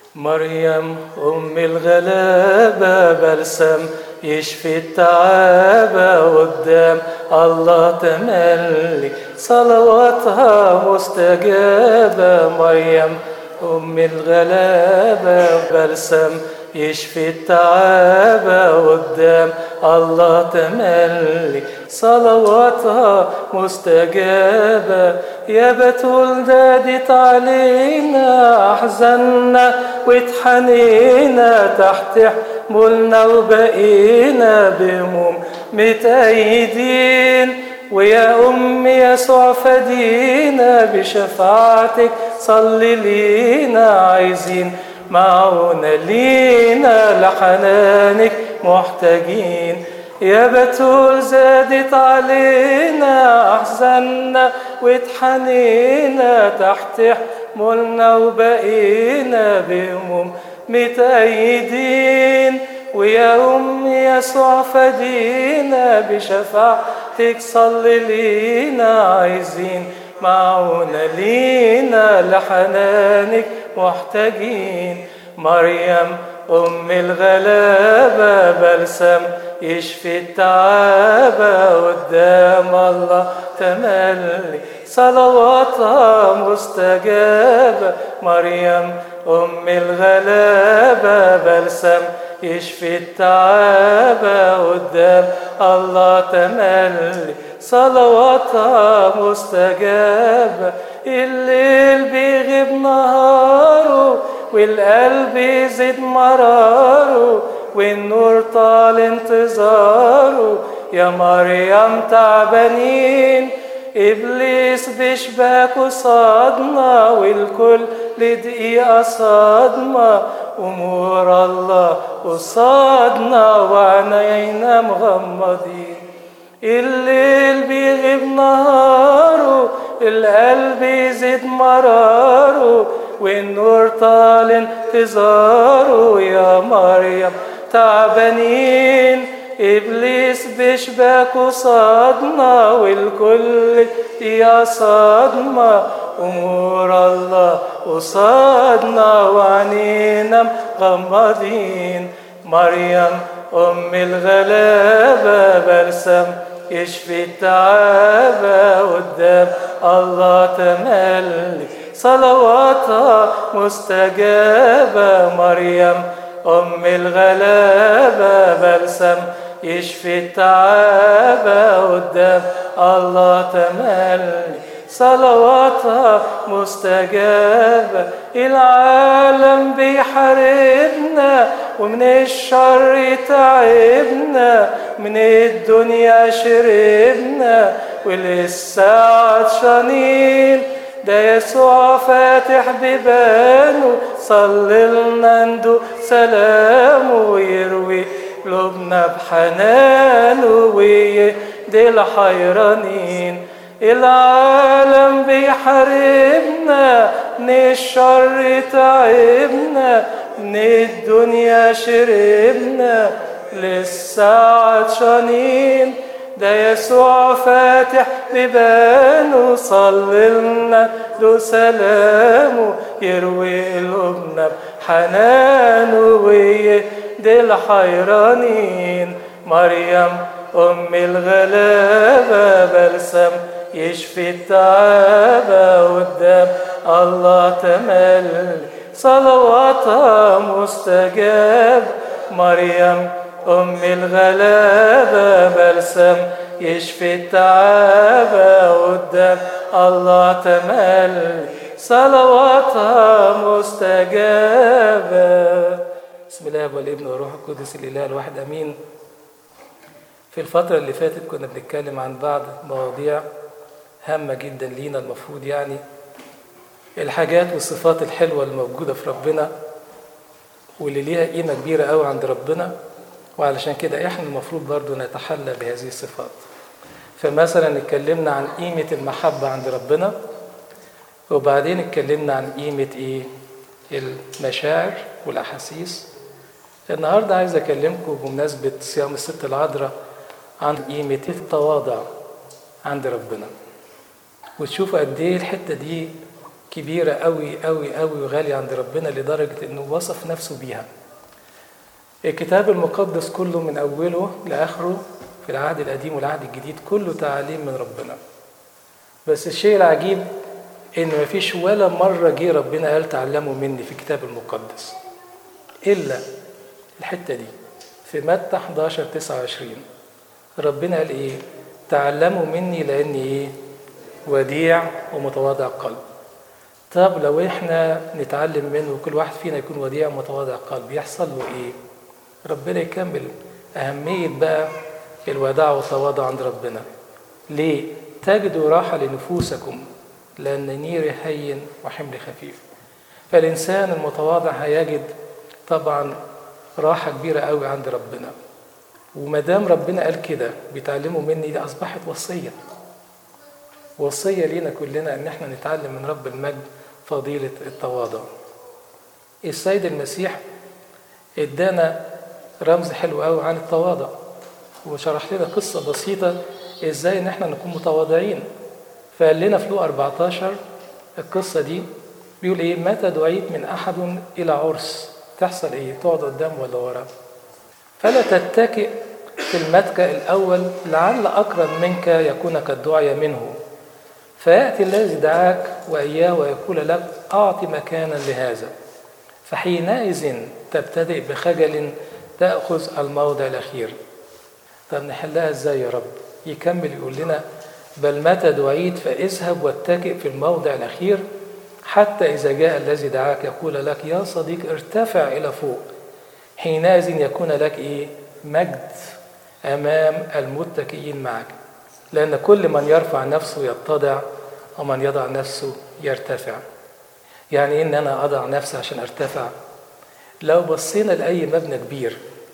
مريم أم الغلابة بلسم يشفي التعابة قدام الله تملي صلواتها مستجابة مريم أم الغلابة بلسم يشفي التعابة قدام الله تملي صلواتها مستجابة يا بتول دادت علينا أحزنا واتحنينا تحت حمولنا وبقينا بهموم متأيدين ويا أم يسوع فدينا بشفاعتك صلي لينا عايزين معونا لينا لحنانك محتاجين يا بتول زادت علينا أحزنا واتحنينا تحت حمولنا وبقينا بهموم متأيدين ويا أم يسوع فدينا بشفاعتك صلي لينا عايزين معونا لينا لحنانك محتاجين مريم أم الغلابة بلسم يشفي التعابة قدام الله تملي صلواتها مستجابة مريم أم الغلابة بلسم يشفي التعابة قدام الله تملي صلواتها مستجابة الليل بيغيب نهاره والقلب يزيد مراره والنور طال انتظاره يا مريم تعبانين إبليس بشباك وصدمة والكل لدقيقة صدمة أمور الله قصادنا وعنينا مغمضين الليل بيغيب نهاره القلب يزيد مراره والنور طال انتظاره يا مريم تعبانين إبليس بشباك وصدمة والكل يا صدمة أمور الله قصادنا وعنينا مغمضين مريم أم الغلابة بلسم يشفي التعابة قدام الله تملي صلواتها مستجابة مريم أم الغلابة بلسم يشفي التعابة قدام الله تملي صلواتها مستجابة العالم بيحاربنا ومن الشر تعبنا من الدنيا شربنا ولسه عطشانين ده يسوع فاتح بيبانه صلي لنا ندوق سلامه ويروي قلوبنا بحنانه ويهدي الحيرانين العالم بيحاربنا من الشر تعبنا من الدنيا شربنا لسه عطشانين ده يسوع فاتح بيبانه صلي لنا له سلامه يروي قلوبنا بحنانه ويهدي الحيرانين مريم أم الغلابة بلسم يشفي التعابة قدام الله تملي صلواتها مستجاب مريم أم الغلابة بلسم يشفي التعابة قدام الله تملي صلواتها مستجابة بسم الله والابن والروح القدس الإله الواحد أمين في الفترة اللي فاتت كنا بنتكلم عن بعض مواضيع هامة جدا لينا المفروض يعني الحاجات والصفات الحلوة الموجودة في ربنا واللي ليها قيمة كبيرة قوي عند ربنا وعلشان كده احنا المفروض برضو نتحلى بهذه الصفات فمثلا اتكلمنا عن قيمة المحبة عند ربنا وبعدين اتكلمنا عن قيمة ايه المشاعر والأحاسيس النهاردة عايز أكلمكم بمناسبة صيام الست العذراء عن قيمة التواضع عند ربنا وتشوفوا قد ايه الحتة دي كبيرة قوي قوي قوي وغالية عند ربنا لدرجة إنه وصف نفسه بيها الكتاب المقدس كله من أوله لآخره في العهد القديم والعهد الجديد كله تعاليم من ربنا بس الشيء العجيب إن مفيش ولا مرة جه ربنا قال تعلموا مني في الكتاب المقدس إلا الحتة دي في متى 11 29 ربنا قال إيه؟ تعلموا مني لأني إيه؟ وديع ومتواضع القلب طب لو احنا نتعلم منه وكل واحد فينا يكون وديع ومتواضع القلب يحصل له ايه؟ ربنا يكمل أهمية بقى الوداع والتواضع عند ربنا ليه؟ تجدوا راحة لنفوسكم لأن نيري هين وحمل خفيف فالإنسان المتواضع هيجد طبعا راحة كبيرة قوي عند ربنا وما دام ربنا قال كده بيتعلموا مني دي أصبحت وصية وصية لينا كلنا إن احنا نتعلم من رب المجد فضيلة التواضع السيد المسيح ادانا رمز حلو قوي عن التواضع وشرح لنا قصة بسيطة ازاي ان احنا نكون متواضعين فقال لنا في لو 14 القصة دي بيقول ايه متى دعيت من احد الى عرس تحصل ايه تقعد قدام ولا ورا فلا تتكئ في المتكأ الأول لعل أقرب منك يكون قد دعي منه فيأتي الذي دعاك وإياه ويقول لك أعط مكانا لهذا فحينئذ تبتدئ بخجل تأخذ الموضع الأخير طب نحلها إزاي يا رب يكمل يقول لنا بل متى دعيت فاذهب واتكئ في الموضع الأخير حتى إذا جاء الذي دعاك يقول لك يا صديق ارتفع إلى فوق حينئذ يكون لك إيه مجد أمام المتكئين معك لأن كل من يرفع نفسه يتضع ومن يضع نفسه يرتفع يعني إن أنا أضع نفسي عشان أرتفع لو بصينا لأي مبنى كبير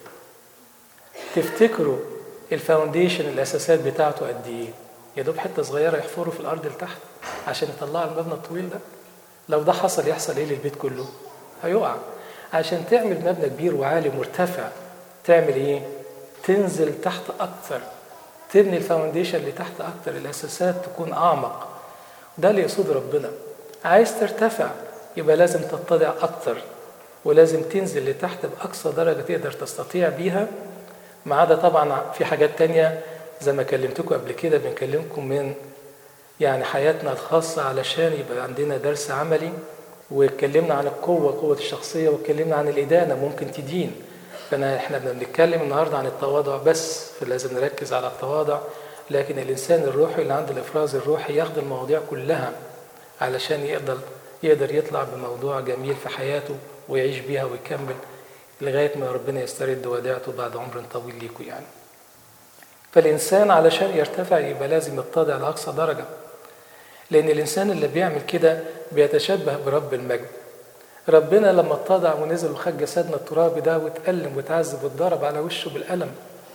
تفتكروا الفاونديشن الأساسات بتاعته قد إيه؟ يا دوب حتة صغيرة يحفروا في الأرض لتحت عشان يطلعوا المبنى الطويل ده لو ده حصل يحصل إيه للبيت كله؟ هيقع عشان تعمل مبنى كبير وعالي مرتفع تعمل إيه؟ تنزل تحت أكثر تبني الفاونديشن اللي تحت أكثر الأساسات تكون أعمق ده اللي يقصد ربنا عايز ترتفع يبقى لازم تتضع أكثر ولازم تنزل لتحت بأقصى درجة تقدر تستطيع بيها ما عدا طبعا في حاجات تانية زي ما كلمتكم قبل كده بنكلمكم من يعني حياتنا الخاصة علشان يبقى عندنا درس عملي واتكلمنا عن القوة قوة الشخصية واتكلمنا عن الإدانة ممكن تدين فأنا احنا بنتكلم النهاردة عن التواضع بس فلازم نركز على التواضع لكن الإنسان الروحي اللي عنده الإفراز الروحي ياخد المواضيع كلها علشان يقدر يقدر يطلع بموضوع جميل في حياته ويعيش بيها ويكمل لغاية ما ربنا يسترد وديعته بعد عمر طويل ليكوا يعني فالإنسان علشان يرتفع يبقى لازم يتضع لأقصى درجة لأن الإنسان اللي بيعمل كده بيتشبه برب المجد ربنا لما اتضع ونزل وخد جسدنا الترابي ده واتألم واتعذب واتضرب على وشه بالقلم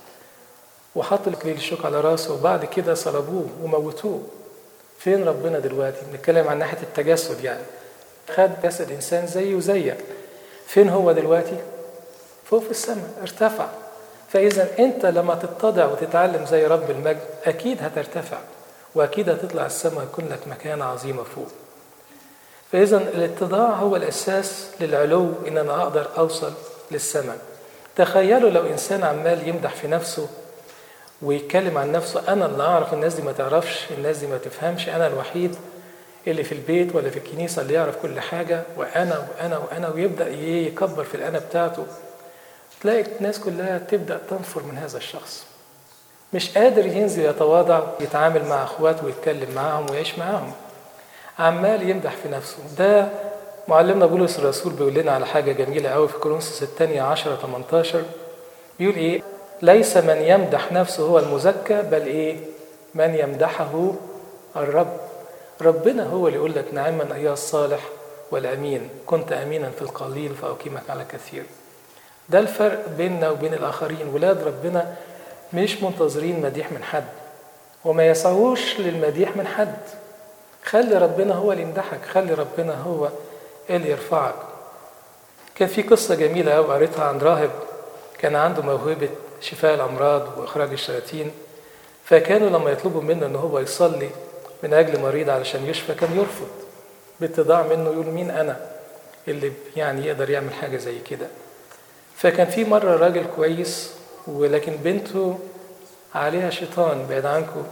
وحط الكليل الشوك على راسه وبعد كده صلبوه وموتوه فين ربنا دلوقتي بنتكلم عن ناحية التجسد يعني خد جسد إنسان زيه وزيك فين هو دلوقتي فوق في السماء ارتفع فإذا أنت لما تتضع وتتعلم زي رب المجد أكيد هترتفع وأكيد هتطلع السماء يكون لك مكانة عظيمة فوق فإذا الاتضاع هو الأساس للعلو إن أنا أقدر أوصل للسماء تخيلوا لو إنسان عمال يمدح في نفسه ويتكلم عن نفسه أنا اللي أعرف الناس دي ما تعرفش الناس دي ما تفهمش أنا الوحيد اللي في البيت ولا في الكنيسة اللي يعرف كل حاجة وأنا وأنا وأنا ويبدأ يكبر في الأنا بتاعته تلاقي الناس كلها تبدأ تنفر من هذا الشخص مش قادر ينزل يتواضع يتعامل مع اخواته ويتكلم معاهم ويعيش معاهم عمال يمدح في نفسه ده معلمنا بولس الرسول بيقول لنا على حاجة جميلة قوي في كورنثوس الثانية 10 18 بيقول إيه ليس من يمدح نفسه هو المزكى بل إيه من يمدحه الرب ربنا هو اللي يقول لك نعما أيها الصالح والأمين كنت أمينا في القليل فأقيمك على كثير ده الفرق بيننا وبين الآخرين ولاد ربنا مش منتظرين مديح من حد وما يسعوش للمديح من حد خلي ربنا هو اللي يمدحك خلي ربنا هو اللي يرفعك كان في قصة جميلة أوي قريتها عن راهب كان عنده موهبة شفاء الأمراض وإخراج الشياطين فكانوا لما يطلبوا منه إن هو يصلي من أجل مريض علشان يشفى كان يرفض باتضاع منه يقول مين انا اللي يعني يقدر يعمل حاجه زي كده فكان في مره راجل كويس ولكن بنته عليها شيطان بعيد عنكم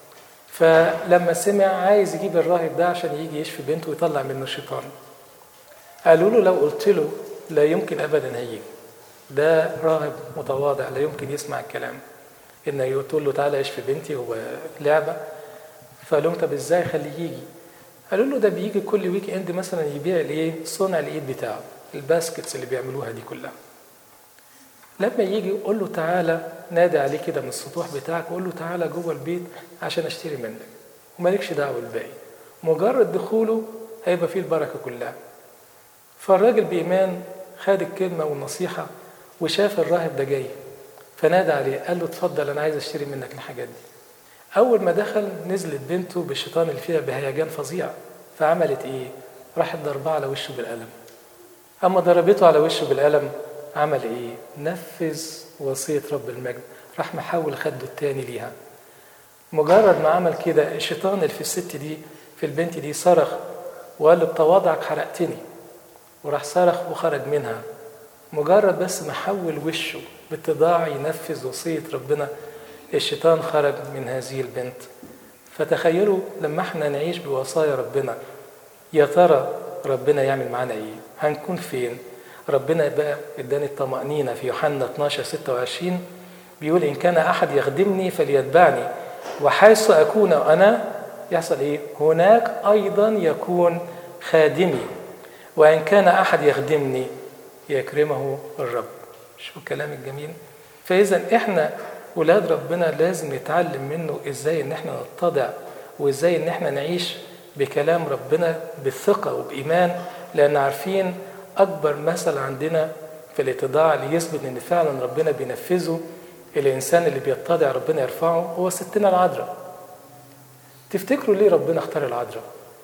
فلما سمع عايز يجيب الراهب ده عشان يجي يشفي بنته ويطلع منه الشيطان قالوا له لو قلت له لا يمكن ابدا هيجي ده راهب متواضع لا يمكن يسمع الكلام ان تقول له تعالى اشفي بنتي هو لعبه فقال لهم طب ازاي خليه يجي قالوا له ده بيجي كل ويك اند مثلا يبيع الايه صنع الايد بتاعه الباسكتس اللي بيعملوها دي كلها لما يجي قول له تعالى نادي عليه كده من السطوح بتاعك وقول له تعالى جوه البيت عشان اشتري منك ومالكش دعوه بالباقي مجرد دخوله هيبقى فيه البركه كلها فالراجل بإيمان خد الكلمة والنصيحة وشاف الراهب ده جاي فنادى عليه قال له اتفضل أنا عايز أشتري منك الحاجات دي أول ما دخل نزلت بنته بالشيطان اللي فيها بهيجان فظيع فعملت إيه؟ راحت ضرباه على وشه بالقلم أما ضربته على وشه بالقلم عمل إيه؟ نفذ وصية رب المجد راح محول خده التاني ليها مجرد ما عمل كده الشيطان اللي في الست دي في البنت دي صرخ وقال له بتواضعك حرقتني وراح صرخ وخرج منها مجرد بس ما حول وشه باتضاع ينفذ وصية ربنا الشيطان خرج من هذه البنت فتخيلوا لما احنا نعيش بوصايا ربنا يا ترى ربنا يعمل معانا ايه هنكون فين ربنا بقى اداني الطمأنينة في يوحنا 12 26 بيقول إن كان أحد يخدمني فليتبعني وحيث أكون أنا يحصل إيه؟ هناك أيضا يكون خادمي وإن كان أحد يخدمني يكرمه الرب شو الكلام الجميل فإذا إحنا ولاد ربنا لازم نتعلم منه إزاي إن إحنا نتضع وإزاي إن إحنا نعيش بكلام ربنا بالثقة وبإيمان لأن عارفين أكبر مثل عندنا في الاتضاع اللي يثبت إن فعلا ربنا بينفذه الإنسان اللي بيتضع ربنا يرفعه هو ستنا العذراء تفتكروا ليه ربنا اختار العذراء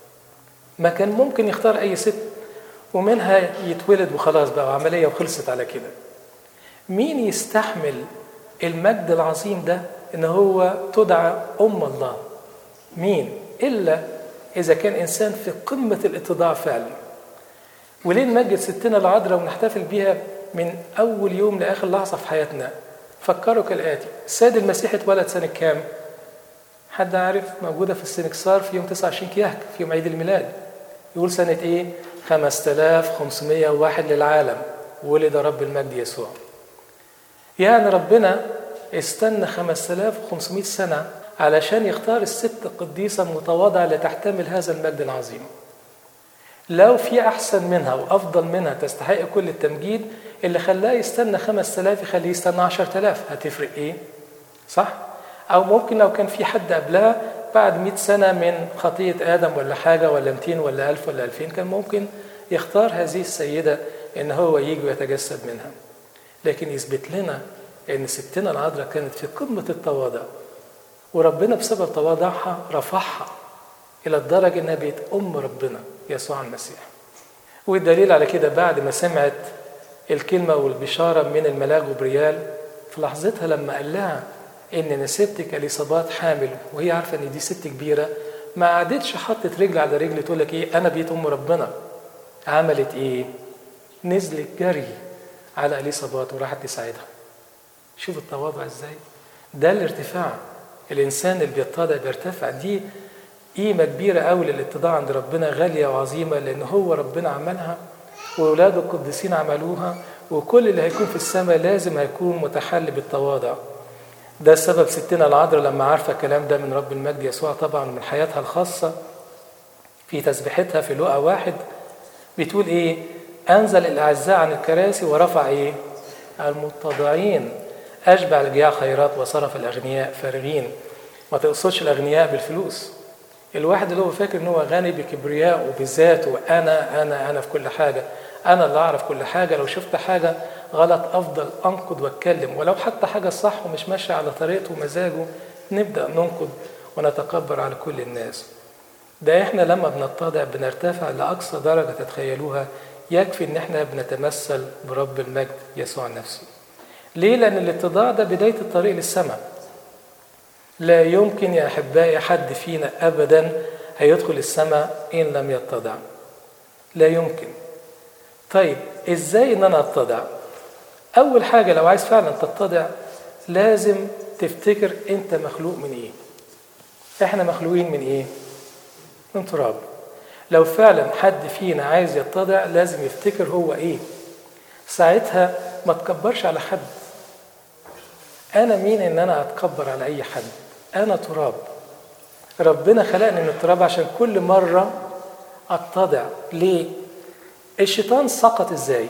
ما كان ممكن يختار أي ست ومنها يتولد وخلاص بقى عملية وخلصت على كده مين يستحمل المجد العظيم ده ان هو تدعى ام الله مين الا اذا كان انسان في قمه الاتضاع فعلا وليه نمجد ستنا العذراء ونحتفل بيها من اول يوم لاخر لحظه في حياتنا فكروا كالاتي السيد المسيح اتولد سنه كام حد عارف موجوده في السنكسار في يوم 29 كيهك في يوم عيد الميلاد يقول سنه ايه 5501 للعالم ولد رب المجد يسوع يعني ربنا استنى 5500 سنة علشان يختار الست القديسة المتواضعة اللي تحتمل هذا المجد العظيم لو في أحسن منها وأفضل منها تستحق كل التمجيد اللي خلاه يستنى 5000 يخليه يستنى 10000 هتفرق إيه؟ صح؟ أو ممكن لو كان في حد قبلها بعد 100 سنة من خطية آدم ولا حاجة ولا 200 ولا 1000 ولا 2000 كان ممكن يختار هذه السيدة إن هو يجي ويتجسد منها لكن يثبت لنا ان ستنا العذراء كانت في قمه التواضع وربنا بسبب تواضعها رفعها الى الدرجه انها بقت ام ربنا يسوع المسيح والدليل على كده بعد ما سمعت الكلمه والبشاره من الملاك جبريال في لحظتها لما قال لها ان نسيبتك اليصابات حامل وهي عارفه ان دي ست كبيره ما قعدتش حطت رجل على رجل تقول لك ايه انا بقيت ام ربنا عملت ايه نزلت جري على اليصابات وراحت تساعدها شوف التواضع ازاي ده الارتفاع الانسان اللي بيتضع بيرتفع دي قيمة كبيرة قوي للاتضاع عند ربنا غالية وعظيمة لأن هو ربنا عملها وأولاده القديسين عملوها وكل اللي هيكون في السماء لازم هيكون متحلي بالتواضع ده سبب ستنا العذراء لما عارفة الكلام ده من رب المجد يسوع طبعا من حياتها الخاصة في تسبيحتها في لقا واحد بتقول ايه أنزل الأعزاء عن الكراسي ورفع ايه المتضعين أشبع الجياع خيرات وصرف الأغنياء فارغين ما تقصدش الأغنياء بالفلوس الواحد اللي هو فاكر ان هو غني بكبرياء وبذاته انا انا انا في كل حاجه انا اللي اعرف كل حاجه لو شفت حاجه غلط افضل انقد واتكلم ولو حتى حاجه صح ومش ماشيه على طريقته ومزاجه نبدا ننقد ونتكبر على كل الناس ده احنا لما بنتضع بنرتفع لاقصى درجه تتخيلوها يكفي ان احنا بنتمثل برب المجد يسوع نفسه ليه لان الاتضاع ده بدايه الطريق للسماء لا يمكن يا احبائي حد فينا ابدا هيدخل السماء ان لم يتضع لا يمكن طيب ازاي ان انا اتضع اول حاجه لو عايز فعلا تتضع لازم تفتكر انت مخلوق من ايه احنا مخلوقين من ايه من تراب لو فعلا حد فينا عايز يتضع لازم يفتكر هو ايه ساعتها ما تكبرش على حد انا مين ان انا اتكبر على اي حد انا تراب ربنا خلقني من التراب عشان كل مره اتضع ليه الشيطان سقط ازاي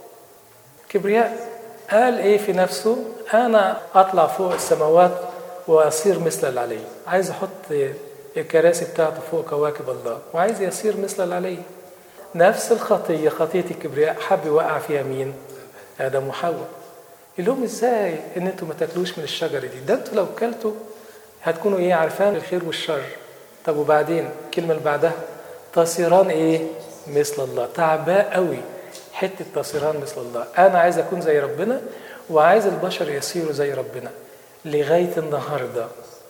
كبرياء قال ايه في نفسه انا اطلع فوق السماوات واصير مثل العلي عايز احط الكراسي بتاعته فوق كواكب الله وعايز يصير مثل العلي نفس الخطيه خطيه الكبرياء حب يوقع فيها مين ادم وحواء يقول لهم ازاي ان انتوا ما تاكلوش من الشجره دي ده انتوا لو كلتوا هتكونوا ايه عارفان الخير والشر طب وبعدين الكلمه اللي بعدها تصيران ايه مثل الله تعباء قوي حته تصيران مثل الله انا عايز اكون زي ربنا وعايز البشر يصيروا زي ربنا لغايه النهارده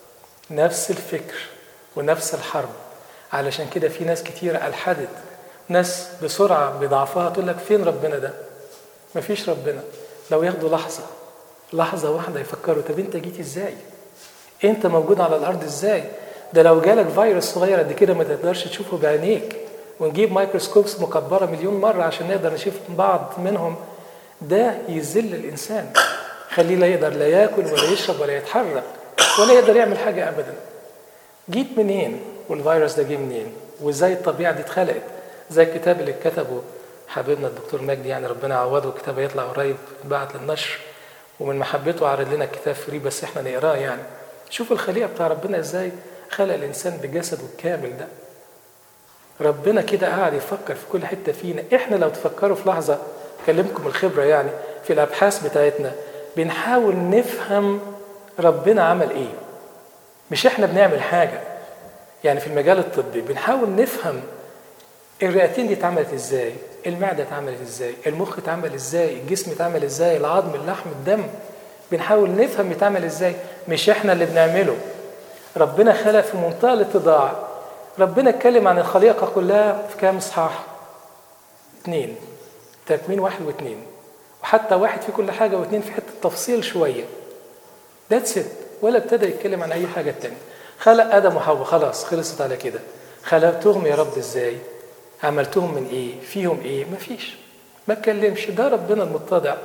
نفس الفكر ونفس الحرب علشان كده في ناس كتير الحدت ناس بسرعه بضعفها تقول لك فين ربنا ده مفيش ربنا لو ياخدوا لحظه لحظه واحده يفكروا طب انت جيت ازاي انت موجود على الارض ازاي ده لو جالك فيروس صغير قد كده ما تقدرش تشوفه بعينيك ونجيب مايكروسكوبس مكبره مليون مره عشان نقدر نشوف بعض منهم ده يذل الانسان خليه لا يقدر لا ياكل ولا يشرب ولا يتحرك ولا يقدر يعمل حاجه ابدا جيت منين والفيروس ده جه منين وازاي الطبيعه دي اتخلقت زي الكتاب اللي كتبه حبيبنا الدكتور مجدي يعني ربنا يعوضه الكتاب هيطلع قريب بعت للنشر ومن محبته عرض لنا الكتاب فري بس احنا نقراه يعني شوف الخليقه بتاع ربنا ازاي خلق الانسان بجسده الكامل ده ربنا كده قاعد يفكر في كل حته فينا احنا لو تفكروا في لحظه اكلمكم الخبره يعني في الابحاث بتاعتنا بنحاول نفهم ربنا عمل ايه مش احنا بنعمل حاجه يعني في المجال الطبي بنحاول نفهم الرئتين دي اتعملت ازاي المعده اتعملت ازاي المخ اتعمل ازاي الجسم اتعمل ازاي العظم اللحم الدم بنحاول نفهم اتعمل ازاي مش احنا اللي بنعمله ربنا خلق في منتهى الاتضاع ربنا اتكلم عن الخليقة كلها في كام اصحاح؟ اثنين تكوين واحد واثنين وحتى واحد في كل حاجة واثنين في حتة تفصيل شوية ذاتس ات ولا ابتدى يتكلم عن أي حاجة تانية خلق آدم وحواء خلاص خلصت على كده خلقتهم يا رب ازاي؟ عملتهم من ايه؟ فيهم ايه؟ مفيش ما اتكلمش ده ربنا المتضع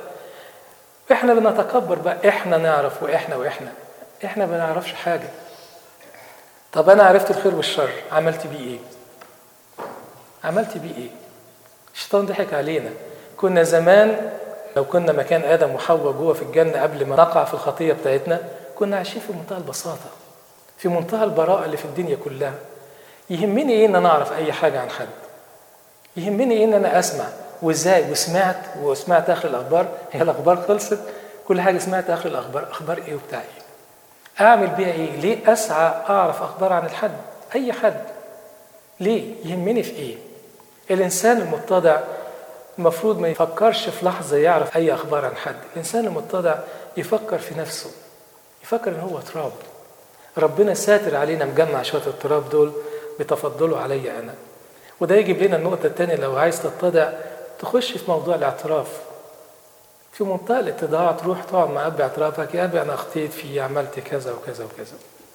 احنا بنتكبر بقى احنا نعرف واحنا واحنا احنا ما نعرفش حاجه طب انا عرفت الخير والشر عملت بيه ايه عملت بيه ايه الشيطان ضحك علينا كنا زمان لو كنا مكان ادم وحواء جوه في الجنه قبل ما نقع في الخطيه بتاعتنا كنا عايشين في منتهى البساطه في منتهى البراءه اللي في الدنيا كلها يهمني ايه ان انا اعرف اي حاجه عن حد يهمني ايه ان انا اسمع وازاي وسمعت وسمعت اخر الاخبار هي الاخبار خلصت كل حاجه سمعت اخر الاخبار اخبار ايه وبتاع ايه اعمل بيها ايه ليه اسعى اعرف اخبار عن الحد اي حد ليه يهمني في ايه الانسان المتضع المفروض ما يفكرش في لحظه يعرف اي اخبار عن حد الانسان المتضع يفكر في نفسه يفكر ان هو تراب ربنا ساتر علينا مجمع شويه التراب دول بتفضله علي انا وده يجيب لنا النقطه الثانيه لو عايز تتضع تخش في موضوع الاعتراف في منتهى الاتضاع تروح تقعد مع اب اعترافك يا ابي انا اخطيت في عملت كذا وكذا وكذا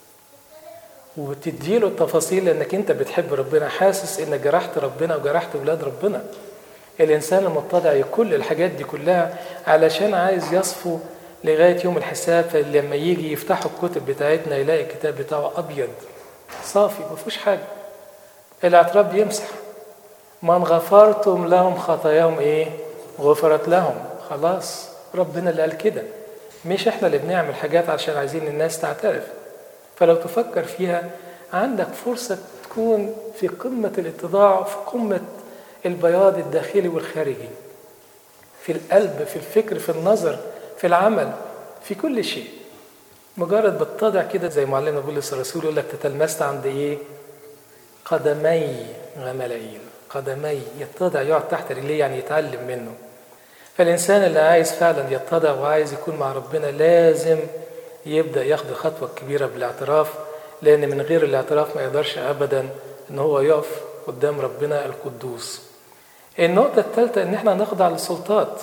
وتديله التفاصيل لانك انت بتحب ربنا حاسس انك جرحت ربنا وجرحت ولاد ربنا الانسان المتضع كل الحاجات دي كلها علشان عايز يصفو لغايه يوم الحساب فلما يجي يفتحوا الكتب بتاعتنا يلاقي الكتاب بتاعه ابيض صافي ما فيهوش حاجه الاعتراف بيمسح من غفرتم لهم خطاياهم ايه غفرت لهم خلاص ربنا اللي قال كده مش احنا اللي بنعمل حاجات عشان عايزين الناس تعترف فلو تفكر فيها عندك فرصة تكون في قمة الاتضاع في قمة البياض الداخلي والخارجي في القلب في الفكر في النظر في العمل في كل شيء مجرد بتضع كده زي معلمنا بولس الرسول يقول لك تتلمست عند ايه قدمي غملائيل قدمي يتضع يقعد تحت رجليه يعني يتعلم منه فالإنسان اللي عايز فعلا يتضع وعايز يكون مع ربنا لازم يبدأ ياخد خطوة كبيرة بالاعتراف لأن من غير الاعتراف ما يقدرش أبدا إن هو يقف قدام ربنا القدوس النقطة الثالثة إن إحنا نخضع للسلطات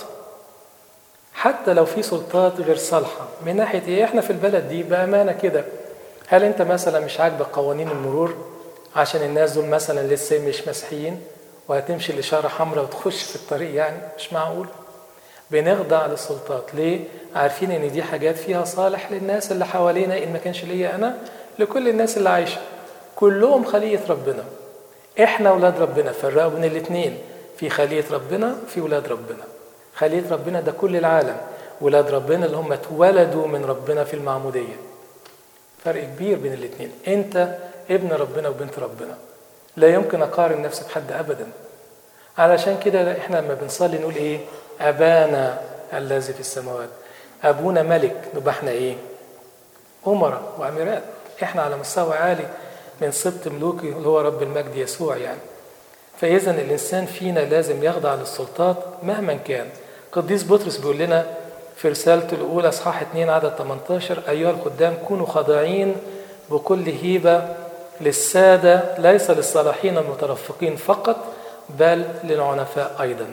حتى لو في سلطات غير صالحة من ناحية إيه إحنا في البلد دي بأمانة كده هل أنت مثلا مش عاجبك قوانين المرور عشان الناس دول مثلا لسه مش مسيحيين وهتمشي الإشارة حمراء وتخش في الطريق يعني مش معقول بنخضع للسلطات ليه؟ عارفين إن دي حاجات فيها صالح للناس اللي حوالينا إن ما كانش ليا أنا لكل الناس اللي عايشة كلهم خلية ربنا إحنا أولاد ربنا فرقوا بين الاتنين في خلية ربنا في ولاد ربنا خلية ربنا ده كل العالم ولاد ربنا اللي هم اتولدوا من ربنا في المعمودية فرق كبير بين الاتنين انت ابن ربنا وبنت ربنا لا يمكن اقارن نفسي بحد ابدا علشان كده احنا لما بنصلي نقول ايه ابانا الذي في السماوات ابونا ملك نبقى احنا ايه امراء واميرات احنا على مستوى عالي من سبط ملوكي اللي هو رب المجد يسوع يعني فإذا الإنسان فينا لازم يخضع للسلطات مهما كان قديس بطرس بيقول لنا في رسالته الأولى إصحاح 2 عدد 18 أيها الخدام كونوا خاضعين بكل هيبة للسادة ليس للصالحين المترفقين فقط بل للعنفاء أيضا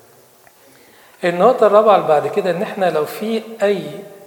النقطة الرابعة اللي بعد كده إن إحنا لو في أي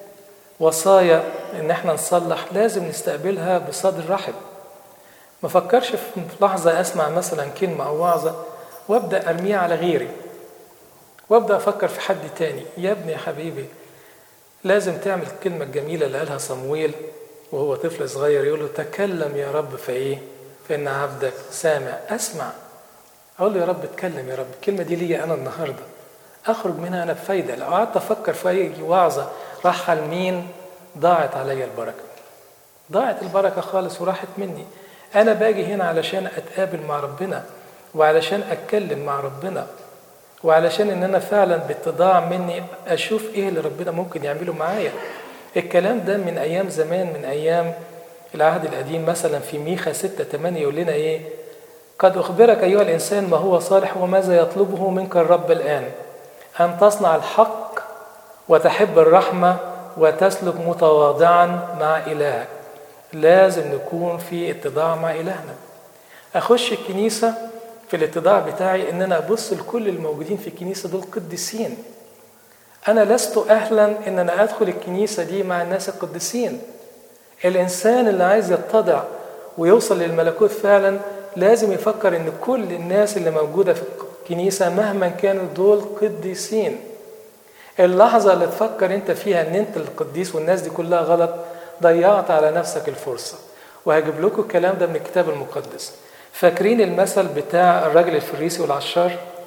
وصايا إن إحنا نصلح لازم نستقبلها بصدر رحب ما فكرش في لحظة أسمع مثلا كلمة أو وعظة وأبدأ أرميها على غيري وأبدأ أفكر في حد تاني يا ابني يا حبيبي لازم تعمل الكلمة الجميلة اللي قالها صمويل وهو طفل صغير يقول له تكلم يا رب فإيه فإن عبدك سامع أسمع أقول له يا رب اتكلم يا رب الكلمة دي ليا أنا النهاردة أخرج منها أنا بفايدة لو قعدت أفكر في أي وعظة راح على مين ضاعت عليا البركة ضاعت البركة خالص وراحت مني أنا باجي هنا علشان أتقابل مع ربنا وعلشان أتكلم مع ربنا وعلشان إن أنا فعلا باتضاع مني أشوف إيه اللي ربنا ممكن يعمله معايا الكلام ده من أيام زمان من أيام العهد القديم مثلا في ميخا 6 8 يقول لنا إيه قد أخبرك أيها الإنسان ما هو صالح وماذا يطلبه منك الرب الآن أن تصنع الحق وتحب الرحمة وتسلك متواضعا مع إلهك لازم نكون في اتضاع مع إلهنا أخش الكنيسة في الاتضاع بتاعي إن أنا أبص لكل الموجودين في الكنيسة دول قديسين أنا لست أهلا إن أنا أدخل الكنيسة دي مع الناس القديسين الإنسان اللي عايز يتضع ويوصل للملكوت فعلا لازم يفكر إن كل الناس اللي موجودة في الكنيسة مهما كانوا دول قديسين اللحظة اللي تفكر أنت فيها إن أنت القديس والناس دي كلها غلط ضيعت على نفسك الفرصة وهجيب لكم الكلام ده من الكتاب المقدس فاكرين المثل بتاع الراجل الفريسي والعشار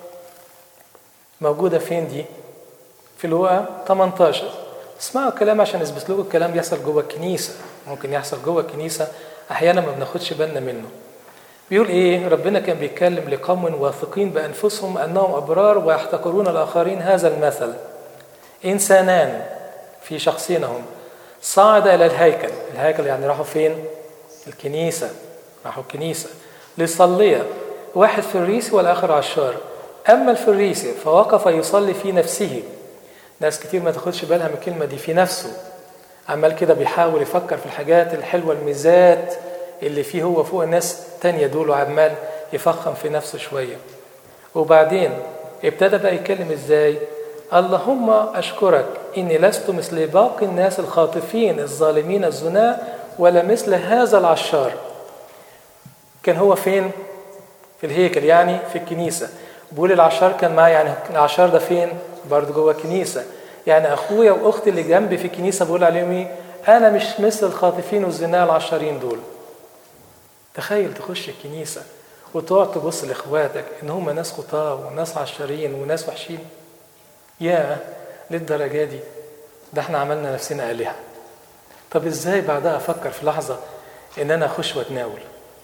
موجودة فين دي في الوقا 18 اسمعوا الكلام عشان اثبت لكم الكلام بيحصل جوه الكنيسة ممكن يحصل جوه الكنيسة أحيانا ما بناخدش بالنا منه بيقول ايه ربنا كان بيتكلم لقوم واثقين بانفسهم انهم ابرار ويحتقرون الاخرين هذا المثل انسانان في شخصين هم صعد الى الهيكل الهيكل يعني راحوا فين الكنيسه راحوا الكنيسه ليصليا واحد فريسي والاخر عشار اما الفريسي فوقف يصلي في نفسه ناس كتير ما تاخدش بالها من الكلمه دي في نفسه عمال كده بيحاول يفكر في الحاجات الحلوه الميزات اللي فيه هو فوق الناس تانية دول وعمال يفخم في نفسه شوية وبعدين ابتدى بقى يتكلم ازاي اللهم أشكرك إني لست مثل باقي الناس الخاطفين الظالمين الزناء ولا مثل هذا العشار كان هو فين في الهيكل يعني في الكنيسة بقول العشار كان معايا يعني العشار ده فين برضه جوه الكنيسة يعني أخويا وأختي اللي جنبي في الكنيسة بقول عليهم إيه أنا مش مثل الخاطفين والزناء العشارين دول تخيل تخش الكنيسة وتقعد تبص لاخواتك ان هم ناس خطاة وناس عشرين وناس وحشين يا للدرجة دي ده احنا عملنا نفسنا آلهة طب ازاي بعدها افكر في لحظة ان انا اخش واتناول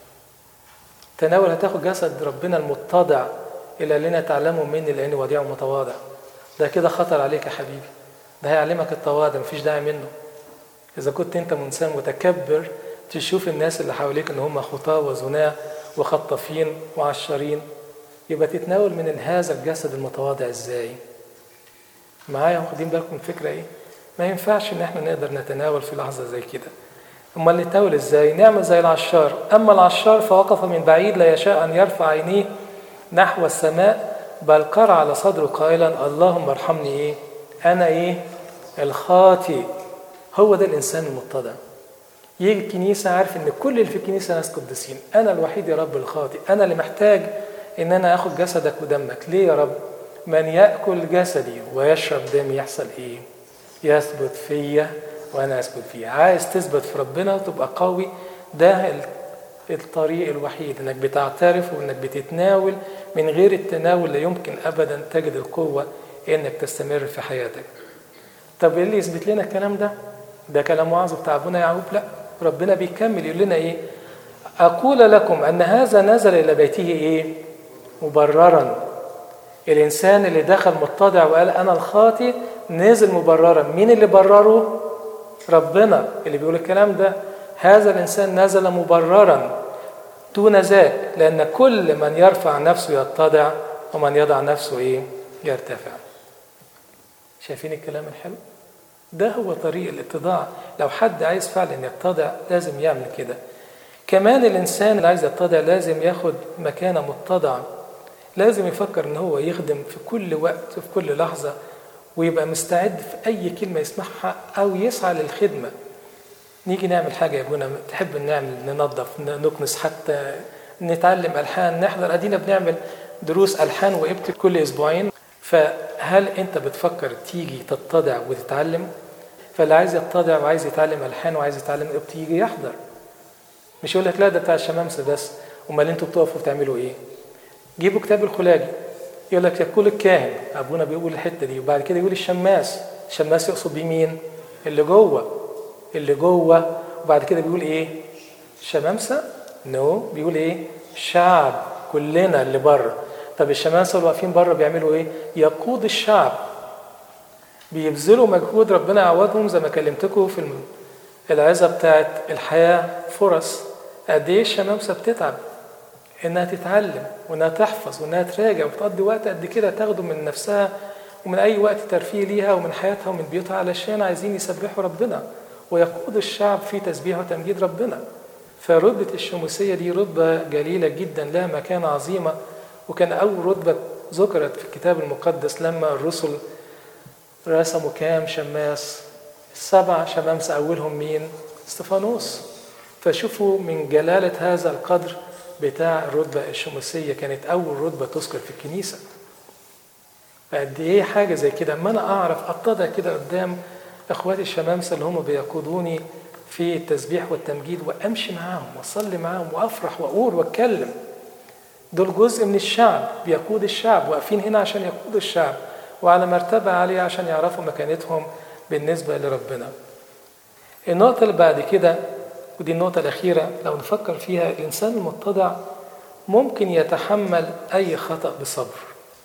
تناول هتاخد جسد ربنا المتضع الى لنا تعلموا مني لاني وديع ومتواضع ده كده خطر عليك يا حبيبي ده هيعلمك التواضع مفيش داعي منه اذا كنت انت انسان متكبر تشوف الناس اللي حواليك ان هم خطاة وزناة وخطافين وعشرين يبقى تتناول من هذا الجسد المتواضع ازاي معايا واخدين بالكم الفكرة ايه ما ينفعش ان احنا نقدر نتناول في لحظة زي كده امال نتناول ازاي نعمل زي العشار اما العشار فوقف من بعيد لا يشاء ان يرفع عينيه نحو السماء بل قرع على صدره قائلا اللهم ارحمني ايه انا ايه الخاطي هو ده الانسان المتضع يجي الكنيسه عارف ان كل اللي في الكنيسه ناس قديسين انا الوحيد يا رب الخاطي انا اللي محتاج ان انا اخد جسدك ودمك ليه يا رب من ياكل جسدي ويشرب دمي يحصل ايه يثبت فيا وانا اثبت فيه عايز تثبت في ربنا وتبقى قوي ده الطريق الوحيد انك بتعترف وانك بتتناول من غير التناول لا يمكن ابدا تجد القوه انك تستمر في حياتك طب ايه اللي يثبت لنا الكلام ده ده كلام وعظ بتاع ابونا يعقوب لا ربنا بيكمل يقول لنا ايه اقول لكم ان هذا نزل الى بيته ايه مبررا الانسان اللي دخل متضع وقال انا الخاطي نزل مبررا مين اللي برره ربنا اللي بيقول الكلام ده هذا الانسان نزل مبررا دون ذاك لان كل من يرفع نفسه يتضع ومن يضع نفسه ايه يرتفع شايفين الكلام الحلو ده هو طريق الاتضاع لو حد عايز فعلا يتضع لازم يعمل كده كمان الانسان اللي عايز يتضع لازم ياخد مكانه متضعه لازم يفكر ان هو يخدم في كل وقت وفي كل لحظه ويبقى مستعد في اي كلمه يسمعها او يسعى للخدمه نيجي نعمل حاجه يا ابونا تحب نعمل ننظف نكنس حتى نتعلم الحان نحضر ادينا بنعمل دروس الحان وابت كل اسبوعين فهل انت بتفكر تيجي تتضع وتتعلم فاللي عايز يتضع وعايز يتعلم الحان وعايز يتعلم ابت يجي يحضر مش يقول لك لا ده بتاع الشمامسه بس امال انتوا بتقفوا بتعملوا ايه جيبوا كتاب الخلاجي يقول لك يقول الكاهن ابونا بيقول الحته دي وبعد كده يقول الشماس الشماس يقصد بيه مين اللي جوه اللي جوه وبعد كده بيقول ايه شمامسه نو no. بيقول ايه شعب كلنا اللي بره طب الشمامسه اللي واقفين بره بيعملوا ايه يقود الشعب بيبذلوا مجهود ربنا يعوضهم زي ما كلمتكم في العظه بتاعت الحياه فرص قد ايه الشمامسه بتتعب انها تتعلم وانها تحفظ وانها تراجع وتقضي وقت قد كده تاخده من نفسها ومن اي وقت ترفيه ليها ومن حياتها ومن بيوتها علشان عايزين يسبحوا ربنا ويقود الشعب في تسبيح وتمجيد ربنا فرتبة الشموسية دي رتبة جليلة جدا لها مكانة عظيمة وكان أول رتبة ذكرت في الكتاب المقدس لما الرسل رسموا كام شماس السبع شمامسة أولهم مين؟ استفانوس فشوفوا من جلالة هذا القدر بتاع الرتبة الشموسية كانت أول رتبة تذكر في الكنيسة قد إيه حاجة زي كده أما أنا أعرف أتضع كده قدام إخواتي الشمامسة اللي هم بيقودوني في التسبيح والتمجيد وأمشي معاهم وأصلي معاهم وأفرح وأقول وأتكلم دول جزء من الشعب بيقود الشعب واقفين هنا عشان يقودوا الشعب وعلى مرتبة عالية عشان يعرفوا مكانتهم بالنسبة لربنا النقطة اللي بعد كده ودي النقطة الأخيرة لو نفكر فيها الإنسان المتضع ممكن يتحمل أي خطأ بصبر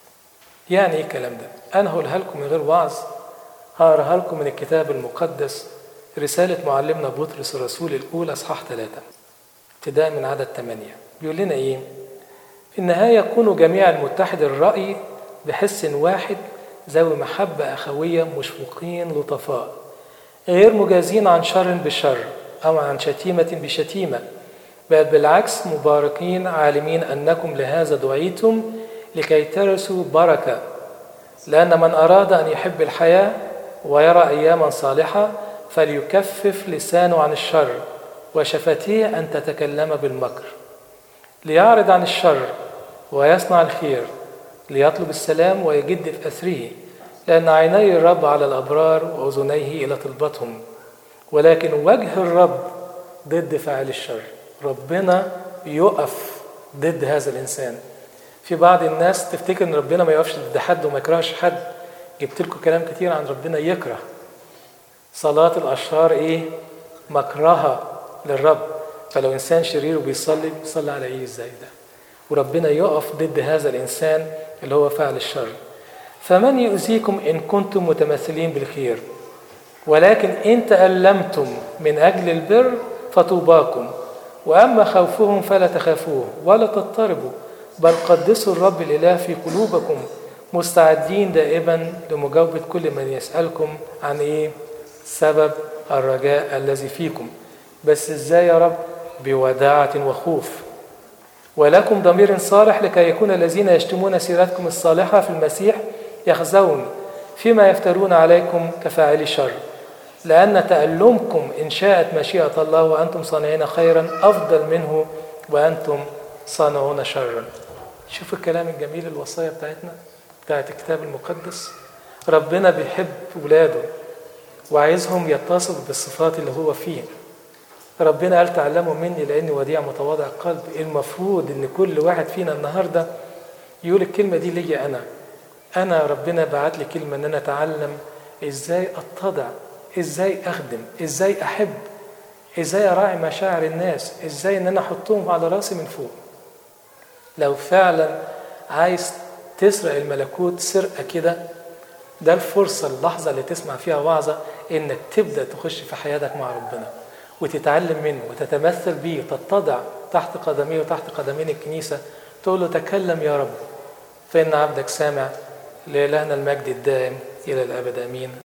يعني إيه الكلام ده؟ أنا هقولها لكم من غير وعظ هقراها لكم من الكتاب المقدس رسالة معلمنا بطرس الرسول الأولى أصحاح ثلاثة ابتداء من عدد ثمانية بيقول لنا إيه؟ في النهاية كونوا جميعا متحد الرأي بحس واحد ذوي محبة أخوية مشفوقين لطفاء غير مجازين عن شر بالشر أو عن شتيمة بشتيمة بل بالعكس مباركين عالمين أنكم لهذا دعيتم لكي ترثوا بركة لأن من أراد أن يحب الحياة ويرى أياما صالحة فليكفف لسانه عن الشر وشفتيه أن تتكلم بالمكر ليعرض عن الشر ويصنع الخير ليطلب السلام ويجد في أثره لأن عيني الرب على الأبرار وأذنيه إلى طلبتهم ولكن وجه الرب ضد فاعل الشر ربنا يقف ضد هذا الإنسان في بعض الناس تفتكر ان ربنا ما يقفش ضد حد وما يكرهش حد جبت لكم كلام كتير عن ربنا يكره صلاة الأشرار إيه؟ مكرهة للرب فلو إنسان شرير وبيصلي بيصلي على إيه إزاي ده؟ وربنا يقف ضد هذا الإنسان اللي هو فعل الشر فمن يؤذيكم إن كنتم متمثلين بالخير ولكن إن تألمتم من أجل البر فطوباكم وأما خوفهم فلا تخافوه ولا تضطربوا بل قدسوا الرب الإله في قلوبكم مستعدين دائما لمجاوبة كل من يسألكم عن إيه سبب الرجاء الذي فيكم بس إزاي يا رب بوداعة وخوف ولكم ضمير صالح لكي يكون الذين يشتمون سيرتكم الصالحة في المسيح يخزون فيما يفترون عليكم كفاعلي شر لأن تألمكم إن شاءت مشيئة الله وأنتم صانعين خيرا أفضل منه وأنتم صانعون شرا شوف الكلام الجميل الوصايا بتاعتنا بتاعت الكتاب المقدس ربنا بيحب ولاده وعايزهم يتصفوا بالصفات اللي هو فيه ربنا قال تعلموا مني لاني وديع متواضع القلب المفروض ان كل واحد فينا النهارده يقول الكلمه دي ليا انا انا ربنا بعت لي كلمه ان انا اتعلم ازاي اتضع ازاي اخدم ازاي احب ازاي اراعي مشاعر الناس ازاي ان انا احطهم على راسي من فوق لو فعلا عايز تسرق الملكوت سرقه كده ده الفرصه اللحظه اللي تسمع فيها وعظه انك تبدا تخش في حياتك مع ربنا وتتعلم منه وتتمثل بيه وتتضع تحت قدميه وتحت قدمين الكنيسه تقول له تكلم يا رب فان عبدك سامع لإلهنا المجد الدائم الى الابد امين